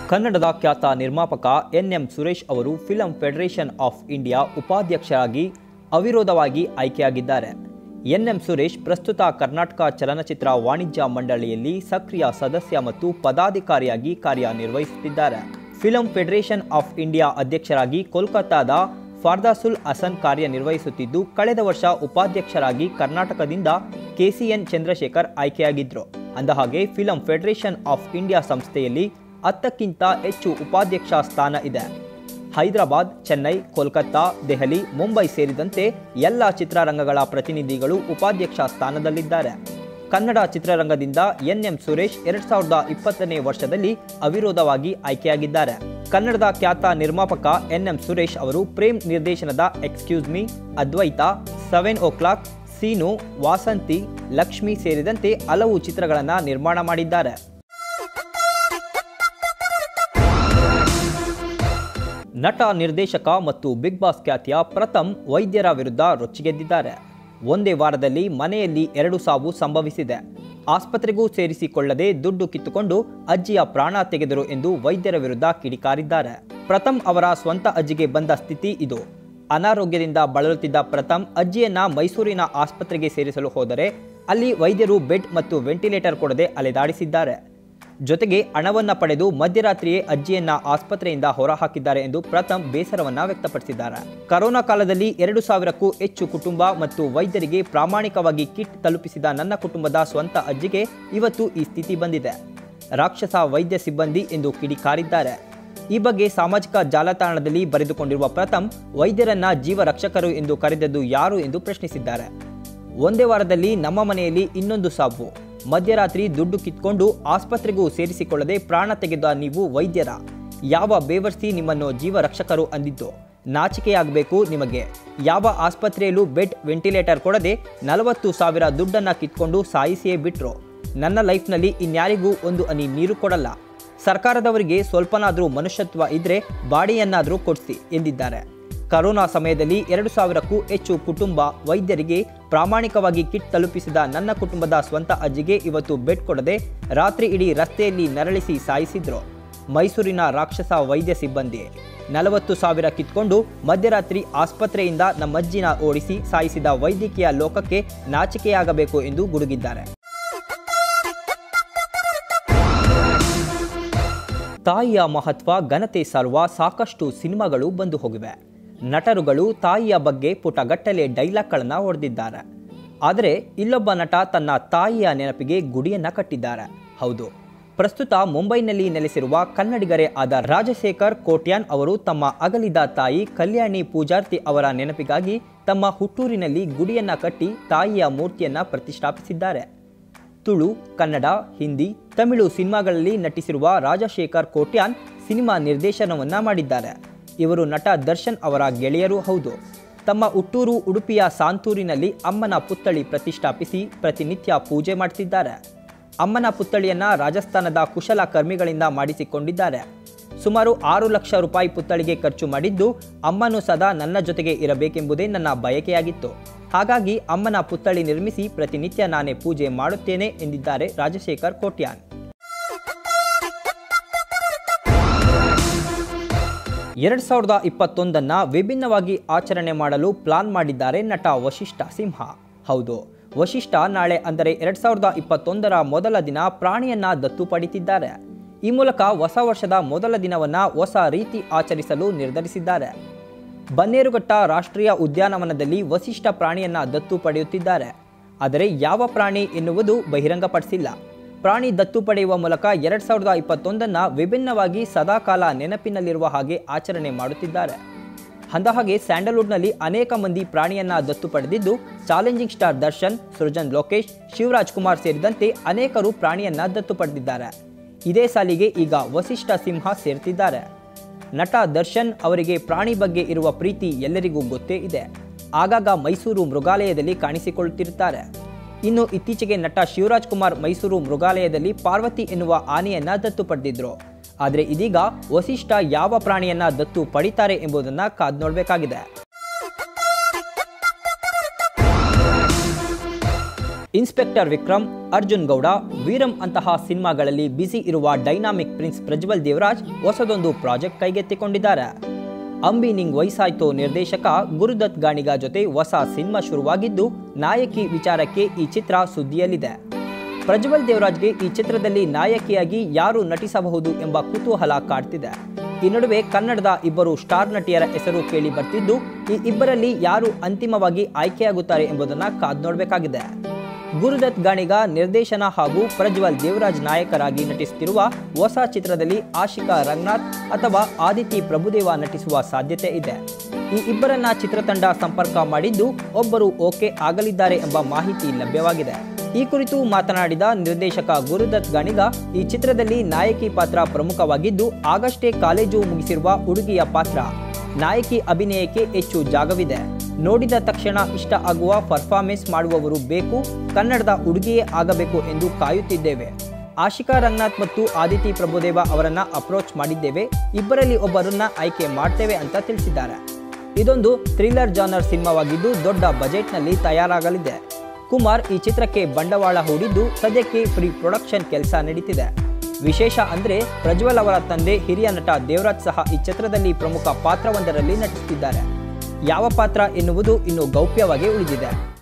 ಕನ್ನಡದ ಖ್ಯಾತ ನಿರ್ಮಾಪಕ ಎನ್ ಎಂ ಸುರೇಶ್ ಅವರು ಫಿಲಂ ಫೆಡರೇಷನ್ ಆಫ್ ಇಂಡಿಯಾ ಉಪಾಧ್ಯಕ್ಷರಾಗಿ ಅವಿರೋಧವಾಗಿ ಆಯ್ಕೆಯಾಗಿದ್ದಾರೆ ಎನ್ ಎಂ ಸುರೇಶ್ ಪ್ರಸ್ತುತ ಕರ್ನಾಟಕ ಚಲನಚಿತ್ರ ವಾಣಿಜ್ಯ ಮಂಡಳಿಯಲ್ಲಿ ಸಕ್ರಿಯ ಸದಸ್ಯ ಮತ್ತು ಪದಾಧಿಕಾರಿಯಾಗಿ ಕಾರ್ಯನಿರ್ವಹಿಸುತ್ತಿದ್ದಾರೆ ಫಿಲಂ ಫೆಡರೇಷನ್ ಆಫ್ ಇಂಡಿಯಾ ಅಧ್ಯಕ್ಷರಾಗಿ ಕೋಲ್ಕತ್ತಾದ ಫಾರ್ದಾಸುಲ್ ಹಸನ್ ಕಾರ್ಯನಿರ್ವಹಿಸುತ್ತಿದ್ದು ಕಳೆದ ವರ್ಷ ಉಪಾಧ್ಯಕ್ಷರಾಗಿ ಕರ್ನಾಟಕದಿಂದ ಕೆಸಿಎನ್ ಚಂದ್ರಶೇಖರ್ ಆಯ್ಕೆಯಾಗಿದ್ದರು ಅಂದಹಾಗೆ ಫಿಲಂ ಫೆಡರೇಷನ್ ಆಫ್ ಇಂಡಿಯಾ ಸಂಸ್ಥೆಯಲ್ಲಿ ಹತ್ತಕ್ಕಿಂತ ಹೆಚ್ಚು ಉಪಾಧ್ಯಕ್ಷ ಸ್ಥಾನ ಇದೆ ಹೈದರಾಬಾದ್ ಚೆನ್ನೈ ಕೋಲ್ಕತ್ತಾ ದೆಹಲಿ ಮುಂಬೈ ಸೇರಿದಂತೆ ಎಲ್ಲ ಚಿತ್ರರಂಗಗಳ ಪ್ರತಿನಿಧಿಗಳು ಉಪಾಧ್ಯಕ್ಷ ಸ್ಥಾನದಲ್ಲಿದ್ದಾರೆ ಕನ್ನಡ ಚಿತ್ರರಂಗದಿಂದ ಎನ್ ಎಂ ಸುರೇಶ್ ಎರಡ್ ಸಾವಿರದ ಇಪ್ಪತ್ತನೇ ವರ್ಷದಲ್ಲಿ ಅವಿರೋಧವಾಗಿ ಆಯ್ಕೆಯಾಗಿದ್ದಾರೆ ಕನ್ನಡದ ಖ್ಯಾತ ನಿರ್ಮಾಪಕ ಎನ್ ಎಂ ಸುರೇಶ್ ಅವರು ಪ್ರೇಮ್ ನಿರ್ದೇಶನದ excuse me Advaitha seven o'clock Seenu Vasanthi Lakshmi ಸೇರಿದಂತೆ ಹಲವು ಚಿತ್ರಗಳನ್ನು ನಿರ್ಮಾಣ ಮಾಡಿದ್ದಾರೆ ನಟ ನಿರ್ದೇಶಕ ಮತ್ತು ಬಿಗ್ ಬಾಸ್ ಖ್ಯಾತಿಯ ಪ್ರಥಮ್ ವೈದ್ಯರ ವಿರುದ್ಧ ರೊಚ್ಚಿಗೆದ್ದಿದ್ದಾರೆ ಒಂದೇ ವಾರದಲ್ಲಿ ಮನೆಯಲ್ಲಿ ಎರಡು ಸಾವು ಸಂಭವಿಸಿದೆ ಆಸ್ಪತ್ರೆಗೂ ಸೇರಿಸಿಕೊಳ್ಳದೆ ದುಡ್ಡು ಕಿತ್ತುಕೊಂಡು ಅಜ್ಜಿಯ ಪ್ರಾಣ ತೆಗೆದರು ಎಂದು ವೈದ್ಯರ ವಿರುದ್ಧ ಕಿಡಿಕಾರಿದ್ದಾರೆ ಪ್ರಥಮ್ ಅವರ ಸ್ವಂತ ಅಜ್ಜಿಗೆ ಬಂದ ಸ್ಥಿತಿ ಇದು ಅನಾರೋಗ್ಯದಿಂದ ಬಳಲುತ್ತಿದ್ದ ಪ್ರಥಮ್ ಅಜ್ಜಿಯನ್ನ ಮೈಸೂರಿನ ಆಸ್ಪತ್ರೆಗೆ ಸೇರಿಸಲು ಹೋದರೆ ಅಲ್ಲಿ ವೈದ್ಯರು ಬೆಡ್ ಮತ್ತು ವೆಂಟಿಲೇಟರ್ ಕೊಡದೆ ಅಲೆದಾಡಿಸಿದ್ದಾರೆ ಜೊತೆಗೆ ಹಣವನ್ನ ಪಡೆದು ಮಧ್ಯರಾತ್ರಿಯೇ ಅಜ್ಜಿಯನ್ನ ಆಸ್ಪತ್ರೆಯಿಂದ ಹೊರಹಾಕಿದ್ದಾರೆ ಎಂದು ಪ್ರಥಮ್ ಬೇಸರವನ್ನ ವ್ಯಕ್ತಪಡಿಸಿದ್ದಾರೆ ಕರೋನಾ ಕಾಲದಲ್ಲಿ ಎರಡು ಸಾವಿರಕ್ಕೂ ಹೆಚ್ಚು ಕುಟುಂಬ ಮತ್ತು ವೈದ್ಯರಿಗೆ ಪ್ರಾಮಾಣಿಕವಾಗಿ ಕಿಟ್ ತಲುಪಿಸಿದ ನನ್ನ ಕುಟುಂಬದ ಸ್ವಂತ ಅಜ್ಜಿಗೆ ಇವತ್ತು ಈ ಸ್ಥಿತಿ ಬಂದಿದೆ ರಾಕ್ಷಸ ವೈದ್ಯ ಸಿಬ್ಬಂದಿ ಎಂದು ಕಿಡಿಕಾರಿದ್ದಾರೆ ಈ ಬಗ್ಗೆ ಸಾಮಾಜಿಕ ಜಾಲತಾಣದಲ್ಲಿ ಬರೆದುಕೊಂಡಿರುವ ಪ್ರಥಮ್ ವೈದ್ಯರನ್ನ ಜೀವ ರಕ್ಷಕರು ಎಂದು ಕರೆದದ್ದು ಯಾರು ಎಂದು ಪ್ರಶ್ನಿಸಿದ್ದಾರೆ ಒಂದೇ ವಾರದಲ್ಲಿ ನಮ್ಮ ಮನೆಯಲ್ಲಿ ಇನ್ನೊಂದು ಸಾವು ಮಧ್ಯರಾತ್ರಿ ದುಡ್ಡು ಕಿತ್ಕೊಂಡು ಆಸ್ಪತ್ರೆಗೂ ಸೇರಿಸಿಕೊಳ್ಳದೆ ಪ್ರಾಣ ತೆಗೆದ ನೀವು ವೈದ್ಯರ ಯಾವ ಬೇವರ್ಸಿ ನಿಮ್ಮನ್ನು ಜೀವ ರಕ್ಷಕರು ಅಂದಿದ್ದು ನಾಚಿಕೆಯಾಗಬೇಕು ನಿಮಗೆ ಯಾವ ಆಸ್ಪತ್ರೆಯಲ್ಲೂ ಬೆಡ್ ವೆಂಟಿಲೇಟರ್ ಕೊಡದೆ ನಲವತ್ತು ಸಾವಿರ ದುಡ್ಡನ್ನು ಕಿತ್ಕೊಂಡು ಸಾಯಿಸಿಯೇ ಬಿಟ್ರು ನನ್ನ ಲೈಫ್ನಲ್ಲಿ ಇನ್ಯಾರಿಗೂ ಒಂದು ಹನಿ ನೀರು ಕೊಡಲ್ಲ ಸರ್ಕಾರದವರಿಗೆ ಸ್ವಲ್ಪನಾದರೂ ಮನುಷ್ಯತ್ವ ಇದ್ರೆ ಬಾಡಿಯನ್ನಾದರೂ ಕೊಡಿಸಿ ಎಂದಿದ್ದಾರೆ ಕರೋನಾ ಸಮಯದಲ್ಲಿ ಎರಡು ಸಾವಿರಕ್ಕೂ ಹೆಚ್ಚು ಕುಟುಂಬ ವೈದ್ಯರಿಗೆ ಪ್ರಾಮಾಣಿಕವಾಗಿ ಕಿಟ್ ತಲುಪಿಸಿದ ನನ್ನ ಕುಟುಂಬದ ಸ್ವಂತ ಅಜ್ಜಿಗೆ ಇವತ್ತು ಬೆಡ್ ಕೊಡದೆ ರಾತ್ರಿ ಇಡೀ ರಸ್ತೆಯಲ್ಲಿ ನರಳಿಸಿ ಸಾಯಿಸಿದ್ರು ಮೈಸೂರಿನ ರಾಕ್ಷಸ ವೈದ್ಯ ಸಿಬ್ಬಂದಿ ನಲವತ್ತು ಸಾವಿರ ಕಿತ್ಕೊಂಡು ಮಧ್ಯರಾತ್ರಿ ಆಸ್ಪತ್ರೆಯಿಂದ ನಮ್ಮಜ್ಜಿನ ಓಡಿಸಿ ಸಾಯಿಸಿದ ವೈದ್ಯಕೀಯ ಲೋಕಕ್ಕೆ ನಾಚಿಕೆಯಾಗಬೇಕು ಎಂದು ಗುಡುಗಿದ್ದಾರೆ ತಾಯಿಯ ಮಹತ್ವ ಘನತೆ ಸಾರುವ ಸಾಕಷ್ಟು ಸಿನಿಮಾಗಳು ಬಂದು ಹೋಗಿವೆ ನಟರುಗಳು ತಾಯಿಯ ಬಗ್ಗೆ ಪುಟಗಟ್ಟಲೆ ಡೈಲಾಗ್ಗಳನ್ನು ಹೊಡೆದಿದ್ದಾರೆ ಆದರೆ ಇಲ್ಲೊಬ್ಬ ನಟ ತನ್ನ ತಾಯಿಯ ನೆನಪಿಗೆ ಗುಡಿಯನ್ನ ಕಟ್ಟಿದ್ದಾರೆ ಹೌದು ಪ್ರಸ್ತುತ ಮುಂಬೈನಲ್ಲಿ ನೆಲೆಸಿರುವ ಕನ್ನಡಿಗರೇ ಆದ ರಾಜಶೇಖರ್ ಕೋಟ್ಯಾನ್ ಅವರು ತಮ್ಮ ಅಗಲಿದ ತಾಯಿ ಕಲ್ಯಾಣಿ ಪೂಜಾರ್ತಿ ಅವರ ನೆನಪಿಗಾಗಿ ತಮ್ಮ ಹುಟ್ಟೂರಿನಲ್ಲಿ ಗುಡಿಯನ್ನ ಕಟ್ಟಿ ತಾಯಿಯ ಮೂರ್ತಿಯನ್ನ ಪ್ರತಿಷ್ಠಾಪಿಸಿದ್ದಾರೆ ತುಳು ಕನ್ನಡ ಹಿಂದಿ ತಮಿಳು ಸಿನಿಮಾಗಳಲ್ಲಿ ನಟಿಸಿರುವ ರಾಜಶೇಖರ್ ಕೋಟ್ಯಾನ್ ಸಿನಿಮಾ ನಿರ್ದೇಶನವನ್ನ ಮಾಡಿದ್ದಾರೆ ಇವರು ನಟ ದರ್ಶನ್ ಅವರ ಗೆಳೆಯರೂ ಹೌದು ತಮ್ಮ ಹುಟ್ಟೂರು ಉಡುಪಿಯ ಸಾಂತೂರಿನಲ್ಲಿ ಅಮ್ಮನ ಪುತ್ಥಳಿ ಪ್ರತಿಷ್ಠಾಪಿಸಿ ಪ್ರತಿನಿತ್ಯ ಪೂಜೆ ಮಾಡ್ತಿದ್ದಾರೆ ಅಮ್ಮನ ಪುತ್ಥಳಿಯನ್ನ ರಾಜಸ್ಥಾನದ ಕುಶಲ ಕರ್ಮಿಗಳಿಂದ ಮಾಡಿಸಿಕೊಂಡಿದ್ದಾರೆ ಸುಮಾರು ಆರು ಲಕ್ಷ ರೂಪಾಯಿ ಪುತ್ಥಳಿಗೆ ಖರ್ಚು ಮಾಡಿದ್ದು ಅಮ್ಮನು ಸದಾ ನನ್ನ ಜೊತೆಗೆ ಇರಬೇಕೆಂಬುದೇ ನನ್ನ ಬಯಕೆಯಾಗಿತ್ತು ಹಾಗಾಗಿ ಅಮ್ಮನ ಪುತ್ಥಳಿ ನಿರ್ಮಿಸಿ ಪ್ರತಿನಿತ್ಯ ನಾನೇ ಪೂಜೆ ಮಾಡುತ್ತೇನೆ ಎಂದಿದ್ದಾರೆ ರಾಜಶೇಖರ್ ಕೋಟ್ಯಾನ್ ಎರಡ್ ಸಾವಿರದ ಇಪ್ಪತ್ತೊಂದನ್ನ ವಿಭಿನ್ನವಾಗಿ ಆಚರಣೆ ಮಾಡಲು ಪ್ಲಾನ್ ಮಾಡಿದ್ದಾರೆ ನಟ ವಶಿಷ್ಠ ಸಿಂಹ ಹೌದು ವಶಿಷ್ಠ ನಾಳೆ ಅಂದರೆ ಎರಡ್ ಸಾವಿರದ ಇಪ್ಪತ್ತೊಂದರ ಮೊದಲ ದಿನ ಪ್ರಾಣಿಯನ್ನ ದತ್ತು ಪಡಿತಿದ್ದಾರೆ ಈ ಮೂಲಕ ಹೊಸ ವರ್ಷದ ಮೊದಲ ದಿನವನ್ನ ಹೊಸ ರೀತಿ ಆಚರಿಸಲು ನಿರ್ಧರಿಸಿದ್ದಾರೆ ಬನ್ನೇರುಘಟ್ಟ ರಾಷ್ಟ್ರೀಯ ಉದ್ಯಾನವನದಲ್ಲಿ ವಸಿಷ್ಠ ಪ್ರಾಣಿಯನ್ನ ದತ್ತು ಪಡೆಯುತ್ತಿದ್ದಾರೆ ಆದರೆ ಯಾವ ಪ್ರಾಣಿ ಎನ್ನುವುದು ಬಹಿರಂಗಪಡಿಸಿಲ್ಲ ಪ್ರಾಣಿ ದತ್ತು ಪಡೆಯುವ ಮೂಲಕ ಎರಡ್ ಸಾವಿರದ ಇಪ್ಪತ್ತೊಂದನ್ನ ವಿಭಿನ್ನವಾಗಿ ಸದಾಕಾಲ ನೆನಪಿನಲ್ಲಿರುವ ಹಾಗೆ ಆಚರಣೆ ಮಾಡುತ್ತಿದ್ದಾರೆ ಅಂದಹಾಗೆ ಸ್ಯಾಂಡಲ್ವುಡ್ನಲ್ಲಿ ಅನೇಕ ಮಂದಿ ಪ್ರಾಣಿಯನ್ನ ದತ್ತು ಪಡೆದಿದ್ದು ಚಾಲೆಂಜಿಂಗ್ ಸ್ಟಾರ್ ದರ್ಶನ್ ಸೃಜನ್ ಲೋಕೇಶ್ ಶಿವರಾಜ್ ಕುಮಾರ್ ಸೇರಿದಂತೆ ಅನೇಕರು ಪ್ರಾಣಿಯನ್ನ ದತ್ತು ಪಡೆದಿದ್ದಾರೆ ಇದೇ ಸಾಲಿಗೆ ಈಗ ವಸಿಷ್ಠ ಸಿಂಹ ಸೇರ್ತಿದ್ದಾರೆ ನಟ ದರ್ಶನ್ ಅವರಿಗೆ ಪ್ರಾಣಿ ಬಗ್ಗೆ ಇರುವ ಪ್ರೀತಿ ಎಲ್ಲರಿಗೂ ಗೊತ್ತೇ ಇದೆ ಆಗಾಗ ಮೈಸೂರು ಮೃಗಾಲಯದಲ್ಲಿ ಕಾಣಿಸಿಕೊಳ್ಳುತ್ತಿರುತ್ತಾರೆ ಇನ್ನು ಇತ್ತೀಚೆಗೆ ನಟ ಶಿವರಾಜ್ ಕುಮಾರ್ ಮೈಸೂರು ಮೃಗಾಲಯದಲ್ಲಿ ಪಾರ್ವತಿ ಎನ್ನುವ ಆನೆಯನ್ನ ದತ್ತು ಪಡೆದಿದ್ರು ಆದರೆ ಇದೀಗ ವಸಿಷ್ಠ ಯಾವ ಪ್ರಾಣಿಯನ್ನ ದತ್ತು ಪಡಿತಾರೆ ಎಂಬುದನ್ನ ಕಾದ್ ನೋಡಬೇಕಾಗಿದೆ ಇನ್ಸ್ಪೆಕ್ಟರ್ ವಿಕ್ರಮ್ ಅರ್ಜುನ್ ಗೌಡ ವೀರಂ ಅಂತಹ ಸಿನಿಮಾಗಳಲ್ಲಿ ಬ್ಯುಸಿ ಇರುವ ಡೈನಾಮಿಕ್ ಪ್ರಿನ್ಸ್ ಪ್ರಜ್ವಲ್ ದೇವರಾಜ್ ಹೊಸದೊಂದು ಪ್ರಾಜೆಕ್ಟ್ ಕೈಗೆತ್ತಿಕೊಂಡಿದ್ದಾರೆ ಅಂಬಿ ನಿಂಗ್ ವಯಸ್ಸಾಯ್ತೋ ನಿರ್ದೇಶಕ ಗುರುದತ್ ಗಾಣಿಗ ಜೊತೆ ಹೊಸ ಸಿನಿಮಾ ಶುರುವಾಗಿದ್ದು ನಾಯಕಿ ವಿಚಾರಕ್ಕೆ ಈ ಚಿತ್ರ ಸುದ್ದಿಯಲ್ಲಿದೆ ಪ್ರಜ್ವಲ್ ದೇವರಾಜ್ಗೆ ಈ ಚಿತ್ರದಲ್ಲಿ ನಾಯಕಿಯಾಗಿ ಯಾರು ನಟಿಸಬಹುದು ಎಂಬ ಕುತೂಹಲ ಕಾಡ್ತಿದೆ ಈ ನಡುವೆ ಕನ್ನಡದ ಇಬ್ಬರು ಸ್ಟಾರ್ ನಟಿಯರ ಹೆಸರು ಕೇಳಿ ಬರ್ತಿದ್ದು ಈ ಇಬ್ಬರಲ್ಲಿ ಯಾರು ಅಂತಿಮವಾಗಿ ಆಯ್ಕೆಯಾಗುತ್ತಾರೆ ಎಂಬುದನ್ನು ಕಾದ್ ನೋಡಬೇಕಾಗಿದೆ ಗುರುದತ್ ಗಾಣಿಗ ನಿರ್ದೇಶನ ಹಾಗೂ ಪ್ರಜ್ವಲ್ ದೇವರಾಜ್ ನಾಯಕರಾಗಿ ನಟಿಸುತ್ತಿರುವ ಹೊಸ ಚಿತ್ರದಲ್ಲಿ ಆಶಿಕಾ ರಂಗನಾಥ್ ಅಥವಾ ಆದಿತಿ ಪ್ರಭುದೇವ ನಟಿಸುವ ಸಾಧ್ಯತೆ ಇದೆ ಈ ಇಬ್ಬರನ್ನ ಚಿತ್ರತಂಡ ಸಂಪರ್ಕ ಮಾಡಿದ್ದು ಒಬ್ಬರು ಓಕೆ ಆಗಲಿದ್ದಾರೆ ಎಂಬ ಮಾಹಿತಿ ಲಭ್ಯವಾಗಿದೆ ಈ ಕುರಿತು ಮಾತನಾಡಿದ ನಿರ್ದೇಶಕ ಗುರುದತ್ ಗಾಣಿಗ ಈ ಚಿತ್ರದಲ್ಲಿ ನಾಯಕಿ ಪಾತ್ರ ಪ್ರಮುಖವಾಗಿದ್ದು ಆಗಷ್ಟೇ ಕಾಲೇಜು ಮುಗಿಸಿರುವ ಹುಡುಗಿಯ ಪಾತ್ರ ನಾಯಕಿ ಅಭಿನಯಕ್ಕೆ ಹೆಚ್ಚು ಜಾಗವಿದೆ ನೋಡಿದ ತಕ್ಷಣ ಇಷ್ಟ ಆಗುವ ಪರ್ಫಾರ್ಮೆನ್ಸ್ ಮಾಡುವವರು ಬೇಕು ಕನ್ನಡದ ಹುಡುಗಿಯೇ ಆಗಬೇಕು ಎಂದು ಕಾಯುತ್ತಿದ್ದೇವೆ ಆಶಿಕಾ ರಂಗನಾಥ್ ಮತ್ತು ಆದಿತಿ ಪ್ರಭುದೇವ ಅವರನ್ನ ಅಪ್ರೋಚ್ ಮಾಡಿದ್ದೇವೆ ಇಬ್ಬರಲ್ಲಿ ಒಬ್ಬರನ್ನ ಆಯ್ಕೆ ಮಾಡ್ತೇವೆ ಅಂತ ತಿಳಿಸಿದ್ದಾರೆ ಇದೊಂದು ಥ್ರಿಲ್ಲರ್ ಜಾನರ್ ಸಿನಿಮಾವಾಗಿದ್ದು ದೊಡ್ಡ ಬಜೆಟ್ನಲ್ಲಿ ತಯಾರಾಗಲಿದೆ ಕುಮಾರ್ ಈ ಚಿತ್ರಕ್ಕೆ ಬಂಡವಾಳ ಹೂಡಿದ್ದು ಸದ್ಯಕ್ಕೆ ಪ್ರೀ ಪ್ರೊಡಕ್ಷನ್ ಕೆಲಸ ನಡೀತಿದೆ ವಿಶೇಷ ಅಂದ್ರೆ ಪ್ರಜ್ವಲ್ ಅವರ ತಂದೆ ಹಿರಿಯ ನಟ ದೇವರಾಜ್ ಸಹ ಈ ಚಿತ್ರದಲ್ಲಿ ಪ್ರಮುಖ ಪಾತ್ರವೊಂದರಲ್ಲಿ ನಟಿಸುತ್ತಿದ್ದಾರೆ ಯಾವ ಪಾತ್ರ ಎನ್ನುವುದು ಇನ್ನು ಗೌಪ್ಯವಾಗಿ ಉಳಿದಿದೆ